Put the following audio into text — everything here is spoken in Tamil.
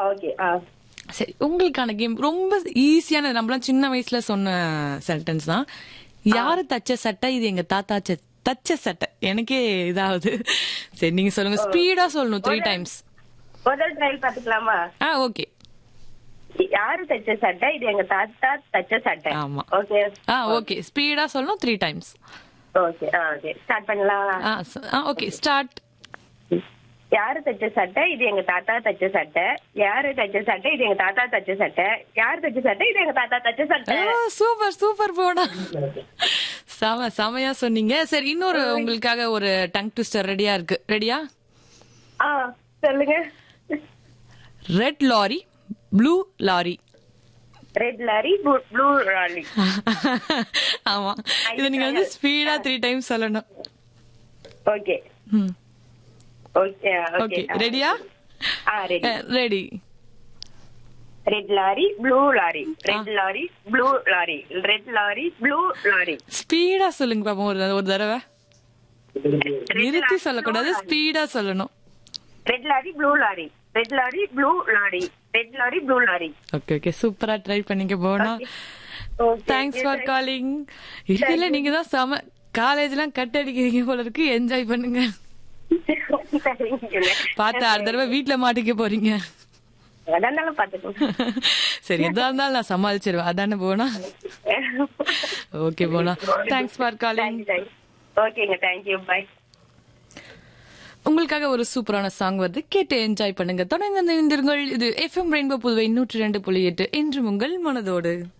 ஓகே ஆ சரி உங்களுக்கான கேம் ரொம்ப ஈஸியான நம்மளாம் சின்ன வயசுல சொன்ன சென்டென்ஸ் தான் யாரு தச்ச சட்டை இது எங்க தாத்தா ச- தச்ச சட்டை எனக்கே இதாகுது சரி நீங்க சொல்லுங்க ஸ்பீடா சொல்லணும் த்ரீ டைம்ஸ் முதல் ட்ரையல் பாத்துக்கலாமா ஆ ஓகே யாரு தச்ச சட்டை இது எங்க தாத்தா தச்ச சட்டை ஆமா. ஓகே ஆ ஓகே ஸ்பீடா சொல்லணும் த்ரீ டைம்ஸ் ஓகே ஆ ஓகே ஸ்டார்ட் பண்ணலாம் ஆ ச- ஆ ஓகே ஸ்டார்ட் யாரு தச்ச சட்டை இது எங்க தாத்தா தச்ச சட்டை யாரு தச்ச சட்டை இது எங்க தாத்தா தச்ச சட்டை யாரு தச்ச சட்டை இது எங்க தாத்தா தச்ச சட்டை சூப்பர் சூப்பர் போனா செம செமையா சொன்னீங்க சரி இன்னொரு உங்களுக்காக ஒரு டங் ட்விஸ்டர் ரெடியா இருக்கு ரெடியா ஆ சொல்லுங்க red lorry blue lorry red lorry blue lorry ஆமா இது நீங்க வந்து ஸ்பீடா த்ரீ டைம்ஸ் சொல்லணும் ஓகே ம். ஓகே ஓகே ரெடியா ஆ ready ready red lorry blue lorry red lorry blue lorry red lorry blue lorry ஸ்பீடா சொல்லுங்க பாப்போம் ஒரு ஒரு தடவை நிறுத்தி சொல்லக்கூடாது ஸ்பீடா சொல்லணும் red lorry blue lorry red lorry blue lorry red lorry blue lorry okay okay சூப்பரா ட்ரை பண்ணீங்க போனா தேங்க்ஸ் ஃபார் காலிங் இதுல நீங்க தான் செம காலேஜ்லாம் கட் அடிக்கிறீங்க போல இருக்கு என்ஜாய் பண்ணுங்க பார்த்து அடுத்த தடவை வீட்ல மாட்டிக்க போறீங்க அதான் பாத்துக்கோங்க சரி எதா இருந்தாலும் நான் சமாளிச்சிருவேன் அதானே போனா ஓகே போனா தேங்க்ஸ் ஃபார் காலிங் ஓகேங்க தேங்க்யூ பை உங்களுக்காக ஒரு சூப்பரான சாங் வருது கேட்டு என்ஜாய் பண்ணுங்க தொடர்ந்து இணைந்திருங்கள் இது எஃப்எம் ரெயின்போ புதுவை நூற்றி ரெண்டு புள்ளி எட்டு என்று உங்கள் மனதோடு